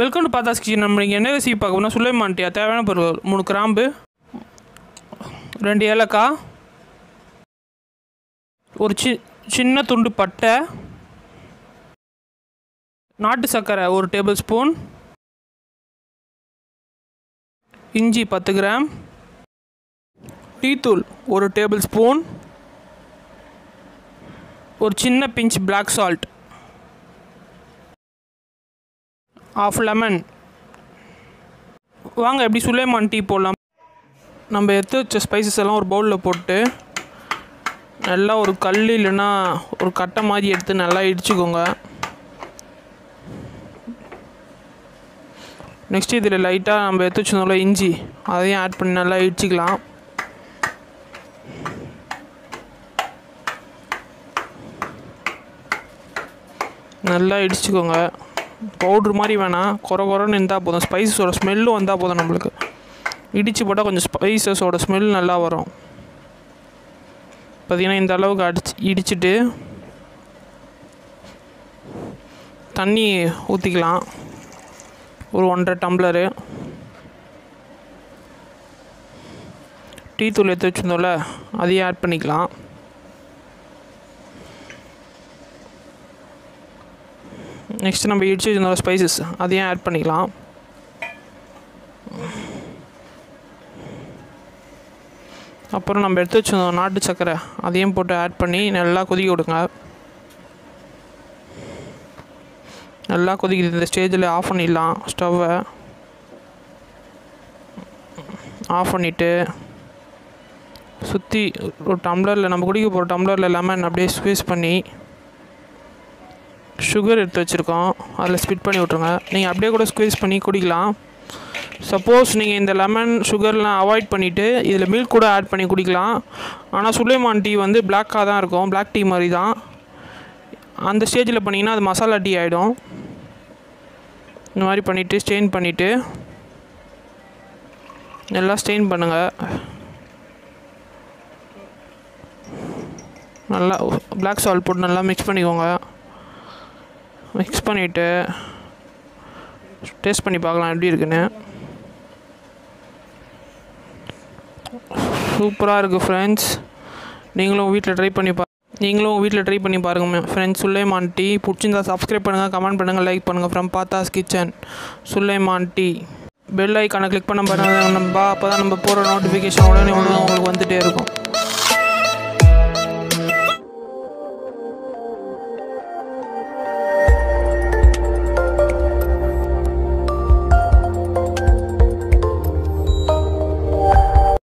welcome to பாத்தாஸ் kitchen நம்ம இங்கே என்ன ரெசிபி பார்க்க போனால் சுலைமான் டீயா தேவையான பொருள் மூணு கிராம்பு ரெண்டு ஏலக்காய் ஒரு சி சின்ன துண்டு பட்டை நாட்டு சர்க்கரை ஒரு டேபிள் ஸ்பூன் இஞ்சி பத்து கிராம் டீத்தூள் ஒரு டேபிள் ஸ்பூன் ஒரு சின்ன pinch black salt of lemon வாங்க எப்படி சுலைமான் டீ போடலாம் நம்ம எடுத்து வச்ச ஸ்பைசஸ் எல்லாம் ஒரு பவுலில் போட்டு நல்லா ஒரு கல் இல்லைன்னா ஒரு கட்டை மாதிரி எடுத்து நல்லா இடிச்சுக்கோங்க நெக்ஸ்ட் இதில் லைட்டாக நம்ம எடுத்து வச்சிருந்தோம்ல இஞ்சி அதையும் ஆட் பண்ணி நல்லா இடிச்சிக்கலாம் நல்லா இடிச்சுக்கோங்க பவுட்ரு மாதிரி வேணாம் குறை குறைன்னு இருந்தால் போதும் ஸ்பைசஸோட ஸ்மெல்லும் வந்தால் போதும் நம்மளுக்கு இடித்து போட்டால் கொஞ்சம் ஸ்பைசஸோட ஸ்மெல் நல்லா வரும் பார்த்திங்கன்னா இந்த அளவுக்கு அடிச்சு இடிச்சிட்டு தண்ணி ஊற்றிக்கலாம் ஒரு ஒன்றரை டம்ளரு டீ தூள் எடுத்து வச்சுருந்தோம்ல அதையும் ஆட் பண்ணிக்கலாம் நெக்ஸ்ட் நம்ம இடிச்சு வச்சிருந்த ஸ்பைசஸ் அதையும் ஆட் பண்ணிக்கலாம் அப்புறம் நம்ம எடுத்து வச்சிருந்தோம் நாட்டு சர்க்கரை அதையும் போட்டு ஆட் பண்ணி நல்லா கொதிக்க விடுங்க நல்லா கொதிக்குது இந்த ஸ்டேஜில் ஆஃப் பண்ணிடலாம் ஸ்டவ்வை ஆஃப் பண்ணிவிட்டு சுற்றி ஒரு டம்ளரில் நம்ம குடிக்க போகிற டம்ளரில் லெமன் அப்படியே ஸ்க்வீஸ் பண்ணி சுகர் எடுத்து வச்சுருக்கோம் அதில் ஸ்பிட் பண்ணி விட்ருங்க நீங்கள் அப்படியே கூட ஸ்குவீஸ் பண்ணி குடிக்கலாம் சப்போஸ் நீங்கள் இந்த லெமன் சுகர்லாம் அவாய்ட் பண்ணிவிட்டு இதில் மில்க் கூட ஆட் பண்ணி குடிக்கலாம் ஆனால் சுலைமான் டீ வந்து பிளாக்காக தான் இருக்கும் பிளாக் டீ மாதிரி தான் அந்த ஸ்டேஜில் பண்ணிங்கன்னா அது மசாலா டீ ஆகிடும் இந்த மாதிரி பண்ணிவிட்டு ஸ்டெயின் பண்ணிவிட்டு நல்லா ஸ்டெயின் பண்ணுங்கள் நல்லா பிளாக் சால்ட் போட்டு நல்லா மிக்ஸ் பண்ணிக்கோங்க மிக்ஸ் பண்ணிவிட்டு டேஸ்ட் பண்ணி பார்க்கலாம் எப்படி இருக்குன்னு சூப்பராக இருக்குது ஃப்ரெண்ட்ஸ் நீங்களும் வீட்டில் ட்ரை பண்ணி பா நீங்களும் வீட்டில் ட்ரை பண்ணி பாருங்கள் ஃப்ரெண்ட்ஸ் சுல்லைமான் டீ பிடிச்சிருந்தா சப்ஸ்கிரைப் பண்ணுங்கள் கமெண்ட் பண்ணுங்கள் லைக் பண்ணுங்கள் ஃப்ரம் பாத்தாஸ் கிச்சன் சுல்லைமான் டீ பெல் ஐக்கானை கிளிக் பண்ண பாருங்கள் நம்ம அப்போ தான் நம்ம போகிற நோட்டிஃபிகேஷன் உடனே உடனே உங்களுக்கு வந்துகிட்டே இருக்கும்